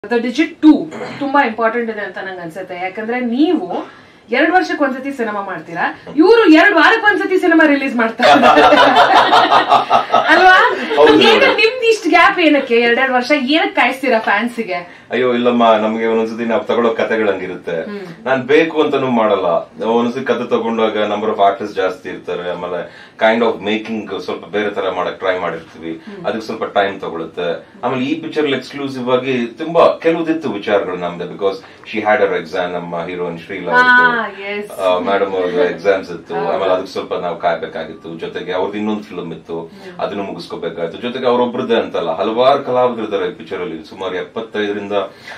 The digit two ತುಂಬಾ important ಇದೆ ಅಂತ ನಂಗೆ ಅನ್ಸುತ್ತೆ ಯಾಕಂದ್ರೆ ನೀವು ಎರಡ್ ವರ್ಷಕ್ಕೆ ಒಂದ್ಸತಿ ಸಿನಿಮಾ ಮಾಡ್ತೀರಾ ಇವರು ಎರಡ್ ವಾರಕ್ಕೆ ಒಂದ್ಸತಿ ಸಿನಿಮಾ ರಿಲೀಸ್ ಮಾಡ್ತಾರೆ ಅಲ್ವಾ ಹೌದು. ಈಗ ನಿಮ್ದು ಇಷ್ಟು ಗ್ಯಾಪ್ ಏನಕ್ಕೆ ಎರಡೆರಡು ವರ್ಷ ಏನಕ್ಕೆ ಕಾಯಿಸ್ತೀರಾ ಫ್ಯಾನ್ಸಿಗೆ ಅಯ್ಯೋ ಇಲ್ಲಮ್ಮ ನಮ್ಗೆ ಒಂದೊಂದ್ಸತಿ ನಾವು ತಗೊಳ್ಳೋ ಕಥೆಗಳು ಹಂಗಿರುತ್ತೆ ನಾನ್ ಬೇಕು ಅಂತಾನು ಮಾಡಲ್ಲ ಒಂದೊಂದ್ಸತಿ ಕತೆ ತಗೊಂಡಾಗ ನಂಬರ್ ಆಫ್ ಆರ್ಟಿಸ್ಟ್ ಜಾಸ್ತಿ ಇರ್ತಾರೆ ಆಮೇಲೆ ಕೈಂಡ್ ಆಫ್ ಮೇಕಿಂಗ್ ಸ್ವಲ್ಪ ಬೇರೆ ತರ ಮಾಡಕ್ ಟ್ರೈ ಮಾಡಿರ್ತೀವಿ ಅದಕ್ಕೆ ಸ್ವಲ್ಪ ಟೈಮ್ ತಗೊಳುತ್ತೆ ಆಮೇಲೆ ಈ ಪಿಕ್ಚರ್ ಎಕ್ಸ್ಕ್ಲೂಸಿವ್ ಆಗಿ ತುಂಬಾ ಕೆಲವುದಿತ್ತು ವಿಚಾರಗಳು ನಮ್ದೆ ಬಿಕಾಸ್ ಶಿ ಹ್ಯಾಡ್ ಅವರ್ ಎಕ್ಸಾಮ್ ನಮ್ಮ heroine Shreela Ah, yes. Madam ಅವ್ರ ಎಕ್ಸಾಮ್ಸ್ ಇತ್ತು ಆಮೇಲೆ ಅದಕ್ಕೆ ಸ್ವಲ್ಪ ನಾವು ಕಾಯ್ಬೇಕಾಗಿತ್ತು ಜೊತೆಗೆ ಅವ್ರದ್ದು ಇನ್ನೊಂದು ಫಿಲ್ಮ್ ಇತ್ತು ಅದನ್ನು ಮುಗಿಸ್ಕೋಬೇಕಾಯ್ತು ಜೊತೆಗೆ ಅವ್ರೊಬ್ರದ್ದೇ ಅಂತಲ್ಲ ಹಲವಾರು ಕಲಾವಿದರು ಇದ್ದಾರೆ ಈ ಪಿಕ್ಚರ್ ಅಲ್ಲಿ ಸುಮಾರು ಎಪ್ಪತ್ತೈದರಿಂದ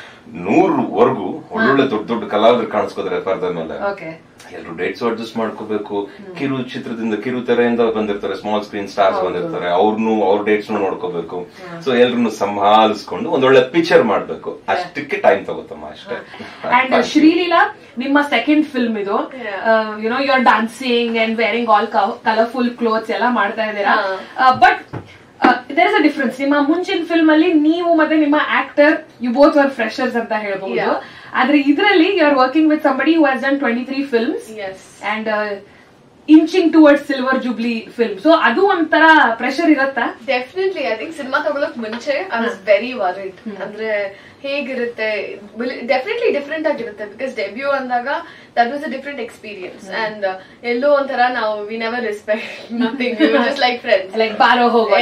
ನೂರವರೆಗೂ ಒಳ್ಳೊಳ್ಳೆ ದೊಡ್ಡ ದೊಡ್ಡ ಕಲಾವಿದರು ಕಾಣಿಸ್ಕೋತಾರೆ ಪರ್ದ ಮೇಲೆ ಓಕೆ ಎಲ್ರು ಡೇಟ್ಸ್ ಅಡ್ಜಸ್ಟ್ ಮಾಡ್ಕೋಬೇಕು ಕಿರು ಚಿತ್ರದಿಂದ ಕಿರು ತೆರೆಯಿಂದ ಬಂದಿರ್ತಾರೆ ಸ್ಮಾಲ್ ಸ್ಕ್ರೀನ್ ಸ್ಟಾರ್ಸ್ ಬಂದಿರ್ತಾರೆ ಅವ್ರನ್ನು ಅವ್ರ ಡೇಟ್ಸ್ ನೋಡ್ಕೋಬೇಕು ಸೊ ಎಲ್ರನ್ನು ಸಂಭಾಲಿಸ್ಕೊಂಡು ಒಂದೊಳ್ಳೆ ಪಿಕ್ಚರ್ ಮಾಡ್ಬೇಕು ಅಷ್ಟಕ್ಕೆ ಟೈಮ್ ತಗೋತಮ್ಮ ಅಷ್ಟೇ ಅಂಡ್ ಶ್ರೀಲೀಲಾ ನಿಮ್ಮ ಸೆಕೆಂಡ್ ಫಿಲ್ಮ್ ಇದು you know you are dancing and wearing all colourful clothes ಎಲ್ಲ ಮಾಡ್ತಾ ಇದ್ದೀರಾ but there is a difference ನಿಮ್ಮ ಮುಂಚಿನ ಫಿಲ್ಮ್ ಅಲ್ಲಿ ನೀವು ಮತ್ತೆ ನಿಮ್ಮ actor you both are freshers ಅಂತ ಹೇಳ್ಬಹುದು Yeah. ಆದ್ರೆ ಇದರಲ್ಲಿ you are working with somebody who has done twenty three films Yes. And inching towards silver jubilee film so ಅದು ಒಂಥರ ಪ್ರೆಷರ್ ಇರತ್ತಾ ಡೆಫಿನೆಟ್ಲಿ ಐ ಥಿಂಕ್ ಸಿನಿಮಾ ತಗೊಳಕ್ ಮುಂಚೆ ಐ ವಾಸ್ ವೆರಿ ವರಿಡ್ ಅಂದ್ರೆ ಹೇಗಿರುತ್ತೆ ಡೆಫಿನೆಟ್ಲಿ ಡಿಫ್ರೆಂಟ್ ಆಗಿರುತ್ತೆ ಬಿಕಾಸ್ ಡೆಬ್ಯೂ ಅಂದಾಗ that was a different experience and ಎಲ್ಲೋ ಒಂಥರ ನಾವು we never respect nothing just like friends like ಬಾರೋ ಹೋಗೋ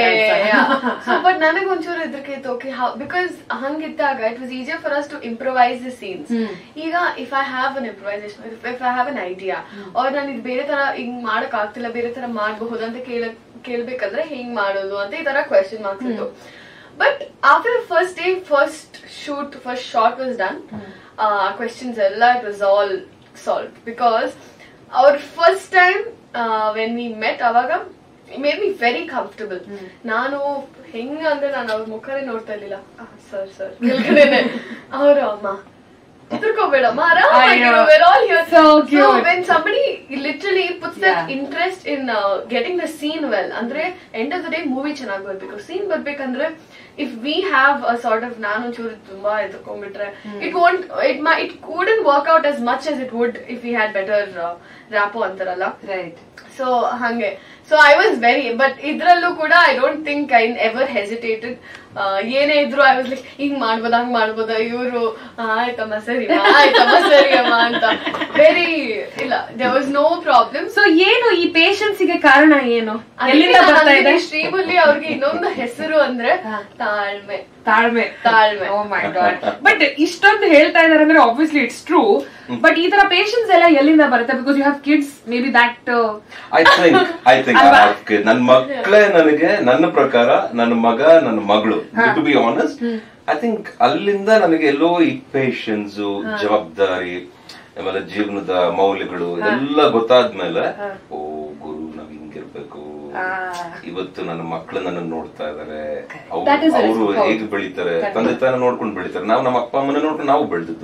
ಬಟ್ ನನಗೆ ಒಂಚೂರು ಹೆದರಿಕೆ ಇತ್ತು ಓಕೆ ಬಿಕಾಸ್ ಹಂಗಿದ್ದಾಗ it was easier for us to improvise the scenes ಈಗ if I have an improvisation if I have an idea ಅವ್ರ ನಾನು ಇದು ಬೇರೆ ತರ ಹಿಂಗ್ ಮಾಡಕ್ ಆಗ್ತಿಲ್ಲ ಬೇರೆ ತರ ಮಾಡಬಹುದು ಅಂತ ಕೇಳ ಕೇಳ್ಬೇಕಂದ್ರೆ ಹಿಂಗ್ ಮಾಡೋದು ಅಂತ ಈ ತರ ಕ್ವೆಶನ್ ಮಾರ್ಕ್ಸ್ ಇತ್ತು but after first day first shoot first shot was done questions ಎಲ್ಲ it was all solve because ಅವ್ರ first time when we met ಅವಾಗ ಮೇಡ್ ಮಿ ವೆರಿ ಕಂಫರ್ಟಬಲ್ ನಾನು ಹೆಂಗ ಅಂದ್ರೆ ನಾನು ಅವ್ರ ಮುಖನೇ ನೋಡ್ತಾ ಇರ್ಲಿಲ್ಲ ಸರ್ ಸರ್ ಕೆಳಗಡೆನೆ ಅವರು ಅಮ್ಮ ಹೆದರ್ಕೋಬೇಡಮ್ಮ ಅಯ್ಯೋ. ಆರಾಮಾಗಿರು So cute. When somebody literally puts that Yeah. interest in uh, getting the scene well ಅಂದ್ರೆ end of the day movie ಚೆನ್ನಾಗಿ ಬರ್ಬೇಕು ಸೀನ್ ಬರ್ಬೇಕಂದ್ರೆ if we have a sort of ನಾನು ಚೂರು ತುಂಬಾ ಎದ್ಕೊಂಡ್ಬಿಟ್ರೆ it won't it might it couldn't work out as much as it would if we had better rapport ಅಂತಾರಲ್ಲ right so ಹಂಗೆ so I was very but ಇದ್ರಲ್ಲೂ ಕೂಡ I don't think I ever hesitated ಏನೇ ಇದ್ರು I was like ಹಿಂಗ್ ಮಾಡ್ಬೋದ ಹಂಗ್ ಮಾಡ್ಬೋದ ಇವರು ಆಯ್ತಮ್ಮ ಸರಿ ಆಯ್ತಮ್ಮ ಸರಿ ಅಮ್ಮ ಅಂತ ವೆರಿ ಇಲ್ಲ there was no problem so ಏನು ಈ ಪೇಷನ್ಸ್ ಗೆ ಕಾರಣ ಏನು ಎಲ್ಲಿಂದ ಬರ್ತಾ ಇದೆ ಶ್ರೀಮುಲ್ಲಿ ಅವ್ರಿಗೆ ಇನ್ನೊಂದು ಹೆಸರು ಅಂದ್ರೆ ತಾಳ್ಮೆ ತಾಳ್ಮೆ ತಾಳ್ಮೆ. ಓ ಮೈ ಗಾಡ್ ಬಟ್ ಇಷ್ಟೊಂದು ಹೇಳ್ತಾ ಇದಾರೆ ಅಂದ್ರೆ ಆಬ್ವಿಯಸ್ಲಿ ಇಟ್ಸ್ ಟ್ರೂ ಬಟ್ ಈ ತರ ಪೇಷನ್ಸ್ ಎಲ್ಲ ಎಲ್ಲಿಂದ ಬರುತ್ತೆ because you have kids maybe that I think I think ಅಲ್ವಾ? ನನ್ನ ಮಕ್ಕಳೇ ನನಗೆ ನನ್ನ ಪ್ರಕಾರ ನನ್ನ ಮಗ ನನ್ನ ಮಗಳು to be honest I think ಅಲ್ಲಿಂದ ನನಗೆ ಎಲ್ಲೋ ಈ ಪೇಷನ್ಸ್ ಜವಾಬ್ದಾರಿ ಆಮೇಲೆ ಜೀವನದ ಮೌಲ್ಯಗಳು ಎಲ್ಲ ಗೊತ್ತಾದ್ಮೇಲೆ ಓ ಗುರು ನಾವ್ ಹಿಂಗಿರ್ಬೇಕು ಇವತ್ತು ನನ್ನ ಮಕ್ಕಳು ನನ್ನ ನೋಡ್ತಾ ಇದಾರೆ That is a ಅವರು response. ಹೇಗೆ ಬೆಳಿತಾರೆ ತಂದೆ ತಾನ ನೋಡ್ಕೊಂಡು ಬೆಳಿತಾರೆ ನಾವು ನಮ್ಮ ಅಪ್ಪ ಅಮ್ಮನ ನೋಡ್ಕೊಂಡು ನಾವು ಬೆಳೆದಿದ್ದು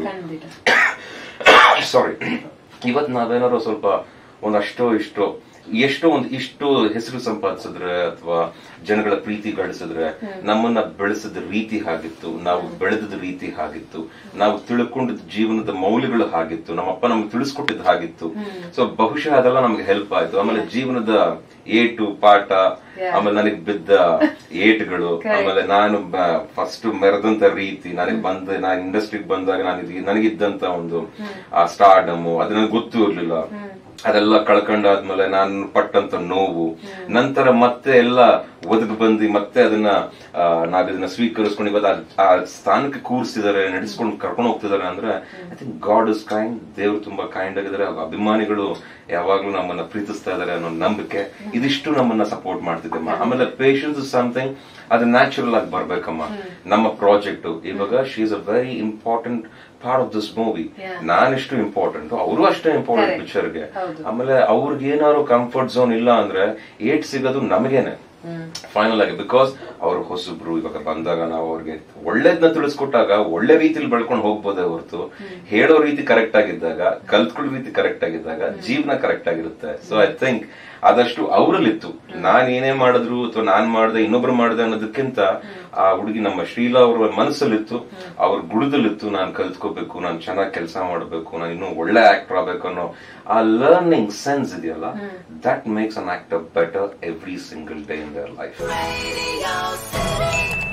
ಸಾರಿ ಇವತ್ ನಾವೇನಾದ್ರು ಸ್ವಲ್ಪ ಒಂದಷ್ಟೋ ಇಷ್ಟೋ ಎಷ್ಟೋ ಒಂದು ಇಷ್ಟು ಹೆಸರು ಸಂಪಾದಿಸಿದ್ರೆ ಅಥವಾ ಜನಗಳ ಪ್ರೀತಿ ಗಳಿಸಿದ್ರೆ ನಮ್ಮನ್ನ ಬೆಳೆಸಿದ ರೀತಿ ಹಾಗಿತ್ತು ನಾವು ಬೆಳೆದ ರೀತಿ ಹಾಗಿತ್ತು ನಾವು ತಿಳ್ಕೊಂಡಿದ್ದ ಜೀವನದ ಮೌಲ್ಯಗಳು ಹಾಗಿತ್ತು ನಮ್ಮಪ್ಪ ನಮ್ಗೆ ತಿಳಿಸ್ಕೊಟ್ಟಿದ್ದು ಹಾಗಿತ್ತು ಸೊ ಬಹುಶಃ ಅದೆಲ್ಲ ನಮ್ಗೆ ಹೆಲ್ಪ್ ಆಯ್ತು ಆಮೇಲೆ ಜೀವನದ ಏಟು ಪಾಠ ಆಮೇಲೆ ನನಗೆ ಬಿದ್ದ ಏಟ್ಗಳು ಆಮೇಲೆ ನಾನು ಫಸ್ಟ್ ಮೆರೆದಂತ ರೀತಿ ನನಗೆ ಬಂದ ನಾನು ಇಂಡಸ್ಟ್ರಿಗೆ ಬಂದಾಗ ನಾನು ಇದು- ನನಗಿದ್ದಂತ ಒಂದು ಆ ಸ್ಟಾರ್ಡಮ್ ಅದು ನನಗೆ ಗೊತ್ತೂ ಇರ್ಲಿಲ್ಲ ಅದೆಲ್ಲ ಕಳ್ಕೊಂಡಾದ್ಮೇಲೆ ನಾನು ಪಟ್ಟಂತ ನೋವು ನಂತರ ಮತ್ತೆ ಎಲ್ಲ ಒದಗಿ ಬಂದು ಮತ್ತೆ ಅದನ್ನ ಆ, ನಾವ್ ಇದನ್ನ ಸ್ವೀಕರಿಸ್ಕೊಂಡು ಇವತ್ತು ಆ- ಆ ಸ್ಥಾನಕ್ಕೆ ಕೂರಿಸಿದಾರೆ ನಡೆಸ್ಕೊಂಡು ಕರ್ಕೊಂಡು ಹೋಗ್ತಿದಾರೆ ಅಂದ್ರೆ I think God is kind ದೇವ್ರು ತುಂಬಾ ಕೈಂಡ್ ಆಗಿದ್ದಾರೆ ಹಾಗೂ ಅಭಿಮಾನಿಗಳು ಯಾವಾಗ್ಲೂ ನಮ್ಮನ್ನ ಪ್ರೀತಿಸ್ತಾ ಇದಾರೆ ಅನ್ನೋ ನಂಬಿಕೆ ಇದಿಷ್ಟು ನಮ್ಮನ್ನ ಸಪೋರ್ಟ್ ಮಾಡ್ತಿದ್ದಮ್ಮ ಆಮೇಲೆ ಪೇಷನ್ಸ್ ಸಮಥಿಂಗ್ ಅದು ನ್ಯಾಚುರಲ್ ಆಗಿ ಬರ್ಬೇಕಮ್ಮ ನಮ್ಮ ಪ್ರಾಜೆಕ್ಟ್ ಇವಾಗ she is a very important part of this movie ನಾನೆಷ್ಟು ಇಂಪಾರ್ಟೆಂಟ್ ಅವರು ಅಷ್ಟೇ ಇಂಪಾರ್ಟೆಂಟ್ Correct. ಪಿಕ್ಚರ್ಗೆ ಹೌದು. ಆಮೇಲೆ ಅವ್ರಿಗೆ ಏನಾದ್ರು ಕಂಫರ್ಟ್ ಝೋನ್ ಇಲ್ಲ ಅಂದ್ರೆ ಏಟ್ ಸಿಗೋದು ನಮಗೇನೆ ಫೈನಲ್ ಆಗಿ ಬಿಕಾಸ್ ಅವ್ರು ಹೊಸಬ್ರು ಇವಾಗ ಬಂದಾಗ ನಾವು ಅವ್ರಿಗೆ ಒಳ್ಳೇದನ್ನ ತಿಳಿಸ್ಕೊಟ್ಟಾಗ ಒಳ್ಳೆ ರೀತಿಲಿ ಬೆಳ್ಕೊಂಡು ಹೋಗ್ಬೋದೇ ಹೊರತು ಹೇಳೋ ರೀತಿ ಕರೆಕ್ಟ್ ಆಗಿದ್ದಾಗ ಕಲ್ತ್ಕೊಳ್ಳೋ ರೀತಿ ಕರೆಕ್ಟ್ ಆಗಿದ್ದಾಗ ಜೀವನ ಕರೆಕ್ಟ್ ಆಗಿರುತ್ತೆ ಸೊ ಐ ಥಿಂಕ್ ಆದಷ್ಟು ಅವರಲ್ಲಿತ್ತು ನಾನ್ ಏನೇ ಮಾಡಿದ್ರು ಅಥವಾ ನಾನ್ ಮಾಡ್ದೆ ಇನ್ನೊಬ್ರು ಮಾಡ್ದೆ ಅನ್ನೋದಕ್ಕಿಂತ ಆ ಹುಡುಗಿ ನಮ್ಮ ಶ್ರೀಲಾ ಅವರ ಮನಸ್ಸಲ್ಲಿತ್ತು ಅವ್ರ ಗುಡದಲ್ಲಿತ್ತು ನಾನು ಕಲ್ತ್ಕೋಬೇಕು ನಾನು ಚೆನ್ನಾಗಿ ಕೆಲಸ ಮಾಡಬೇಕು ನಾನು ಇನ್ನೂ ಒಳ್ಳೆ ಆಕ್ಟರ್ ಆಗ್ಬೇಕು ಅನ್ನೋ ಆ ಲರ್ನಿಂಗ್ ಸೆನ್ಸ್ ಇದೆಯಲ್ಲ that makes an actor better every single day in their life Radio City.